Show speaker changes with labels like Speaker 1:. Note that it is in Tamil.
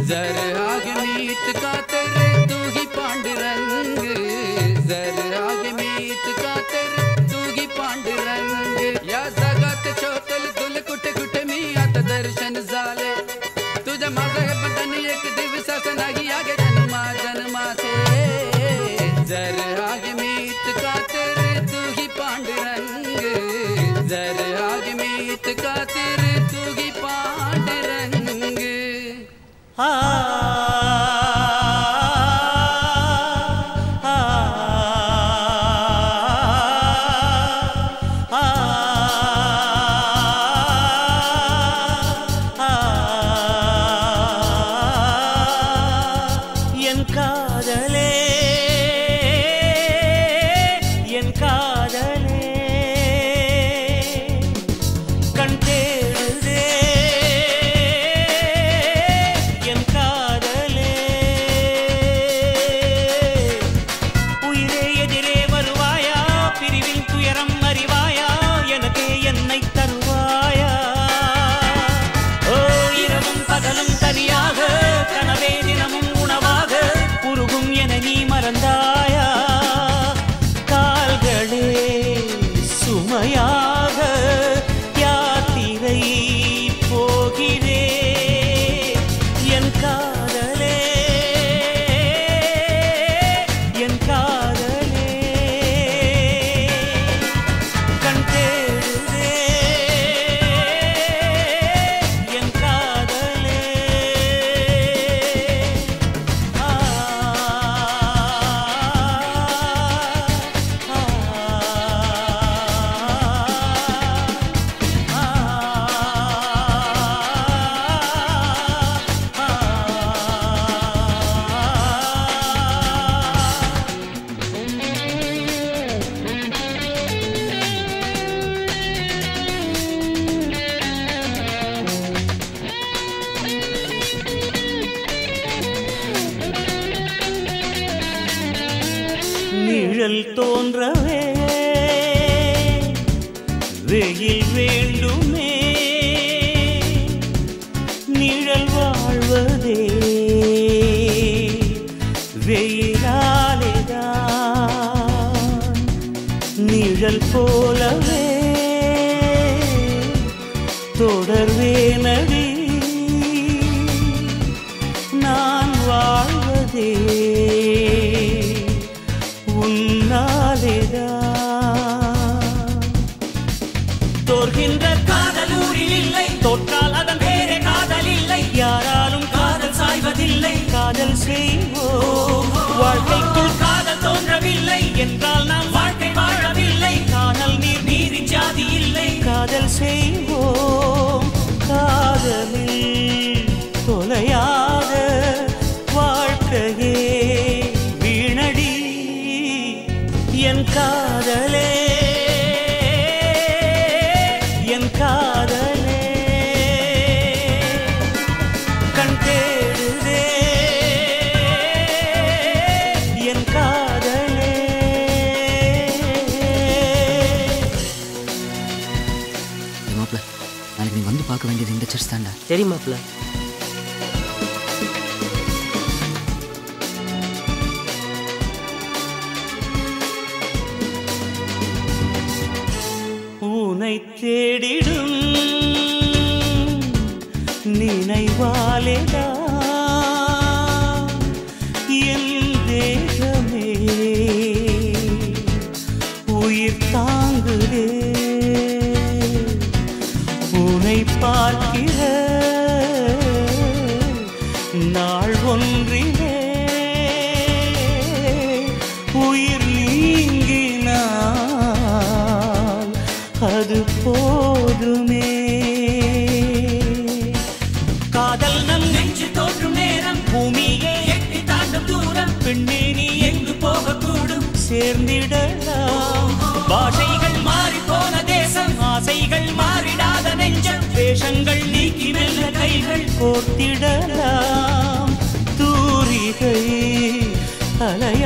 Speaker 1: जर आग मीत का तेरे तू ही पांडुरंग जर आग मीत का तेरे तू ही पांडुरंग या जगात छोटल तुल कुठे कुठे मी आता दर्शन झाले तुझ्या माझा हे बंधन एक दिवसाच नाही आगे जन्मा जन्माचे जर आग मीत का तेरे तू ही पांडुरंग जर आग मीत का तेरे तू ही पांडुरंग
Speaker 2: ஆ ஆ ஆ என் காதலே என் காதலே கண் தேடுதே என் காதலே உயிரே எதிரே வருவாயா பிரிவில் துயரம் அறிவாயா எனக்கே என்னை தருவாயா ஓ இரவும் பகலும் தனியாக கனவே தினமும் உணவாக உருகும் என நீ மறந்தாயா கால்களே சுமையாக யாத்திரை போகிறே என் காதலே என் காதலே கண் தேடுதே என் காதலே ஆ நிழல் தோன்றவே வெயில் வேண்டுமே நிழல் வாழ்வதே வெயிலாலேதான் நிழல் போலவே தொடர்வேனடி நான் வாழ்வதே உன்னாலேதான் தோற்கின்ற காதலூரில் இல்லை தோற்றால் அதன் வேறே காதல் இல்லை யாராலும் காதல் சாய்வதில்லை காதல் செய்வோம் வாழ்க்கைக்குள் காதல் தோன்றவில்லை என்றால் நாம் வாழ்க்கை வாழவில்லை காதல் நீர் நீரி ஜாதி இல்லை காதல் செய்வோம் காதலில் தொலையாத வாழ்க்கையே வீணடி என் காதலே என் காதலே கண் தேடுதே என் காதலே
Speaker 3: மாப்பிள்ள நாளைக்கு நீ வந்து பார்க்க வேண்டியது இந்த சர்ச் தான்டா
Speaker 4: சரி மாப்பிள்ள
Speaker 2: உனை தேடிடும் நினைவாலேதான் என் தேகமே உயிர் தாங்குதே உனை பார்க்கிற நாள் ஒன்றிலே உயிர் நீங்கினால் அது போதுமே காதல் நம் நெஞ்சு தோற்றும் நேரம் பூமியே எட்டி தாண்டும் தூரம் பெண்ணே நீ எங்கு போகக்கூடும் சேர்ந்திடலாம் பாஷைகள் மாறி போன தேசம் ஆசைகள் மாறிடாத நெஞ்சம் வேஷங்கள் நீக்கி மெல்ல கைகள் கோர்த்திடலாம் தூரிகை அலை